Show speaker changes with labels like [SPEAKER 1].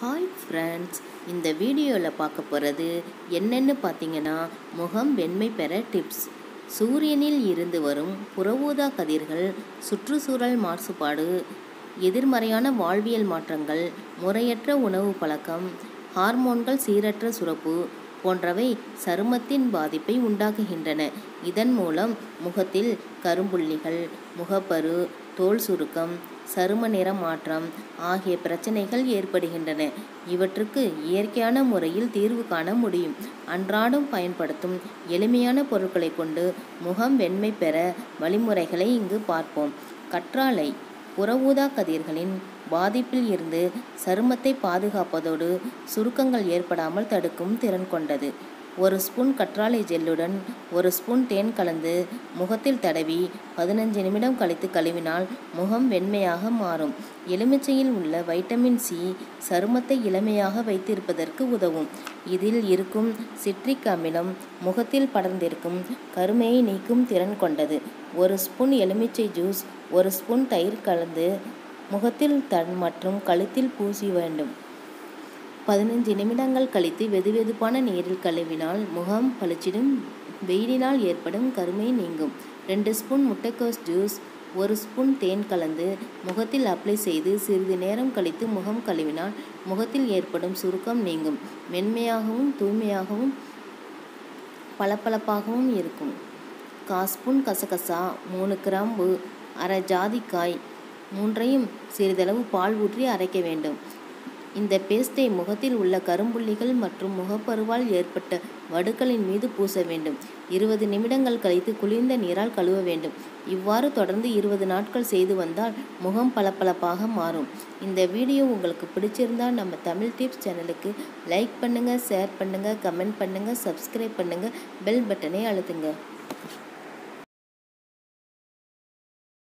[SPEAKER 1] hi friends இந்த வீடியோவில் பார்க்க போகிறது என்னென்னு பார்த்தீங்கன்னா முகம் வெண்மை பெற டிப்ஸ் சூரியனில் இருந்து வரும் புறஊதா கதிர்கள் சுற்றுச்சூழல் மாசுபாடு எதிர்மறையான வாழ்வியல் மாற்றங்கள் முறையற்ற உணவு பழக்கம் ஹார்மோன்கள் சீரற்ற சுரப்பு போன்றவை சருமத்தின் பாதிப்பை உண்டாக்குகின்றன இதன் மூலம் முகத்தில் கரும்புள்ளிகள் முகப்பரு தோல் சுருக்கம் சரும நிற மாற்றம் ஆகிய பிரச்சனைகள் ஏற்படுகின்றன இவற்றுக்கு இயற்கையான முறையில் தீர்வு காண முடியும் அன்றாடம் பயன்படுத்தும் எளிமையான பொருட்களை கொண்டு முகம் வெண்மை பெற வழிமுறைகளை இங்கு பார்ப்போம் கற்றாழை புறஊதா கதிர்களின் பாதிப்பில் இருந்து சருமத்தை பாதுகாப்பதோடு சுருக்கங்கள் ஏற்படாமல் தடுக்கும் திறன் கொண்டது ஒரு ஸ்பூன் கற்றாழை ஜெல்லுடன் ஒரு ஸ்பூன் தேன் கலந்து முகத்தில் தடவி பதினஞ்சு நிமிடம் கழித்து கழுவினால் முகம் வெண்மையாக மாறும் எலுமிச்சையில் உள்ள வைட்டமின் சி சருமத்தை இளமையாக வைத்திருப்பதற்கு உதவும் இதில் இருக்கும் சிட்ரிக் அமிலம் முகத்தில் படர்ந்திருக்கும் கருமையை நீக்கும் திறன் கொண்டது ஒரு ஸ்பூன் எலுமிச்சை ஜூஸ் ஒரு ஸ்பூன் தயிர் கலந்து முகத்தில் தன் மற்றும் கழுத்தில் பூசி வேண்டும் பதினஞ்சு நிமிடங்கள் கழித்து வெதுவெதுப்பான நீரில் கழுவினால் முகம் பளிச்சிடும் வெயிலினால் ஏற்படும் கருமை நீங்கும் ரெண்டு ஸ்பூன் முட்டைக்கோஸ் ஜூஸ் ஒரு ஸ்பூன் தேன் கலந்து முகத்தில் அப்ளை செய்து சிறிது நேரம் கழித்து முகம் கழுவினால் முகத்தில் ஏற்படும் சுருக்கம் நீங்கும் மென்மையாகவும் தூய்மையாகவும் பளபளப்பாகவும் இருக்கும் காஸ்பூன் கசகசா மூணு கிராம்பு அரை ஜாதிக்காய் மூன்றையும் சிறிதளவு பால் ஊற்றி அரைக்க வேண்டும் இந்த பேஸ்டை முகத்தில் உள்ள கரும்புள்ளிகள் மற்றும் முகப்பருவால் ஏற்பட்ட வடுக்களின் மீது பூச வேண்டும் இருபது நிமிடங்கள் கழித்து குளிர்ந்த நீரால் கழுவ வேண்டும் இவ்வாறு தொடர்ந்து இருபது நாட்கள் செய்து வந்தால் முகம் பளபளப்பாக மாறும் இந்த வீடியோ உங்களுக்கு பிடிச்சிருந்தால் நம்ம தமிழ் டிப்ஸ் சேனலுக்கு லைக் பண்ணுங்கள் ஷேர் பண்ணுங்கள் கமெண்ட் பண்ணுங்கள் சப்ஸ்கிரைப் பண்ணுங்கள் பெல் பட்டனை அழுத்துங்க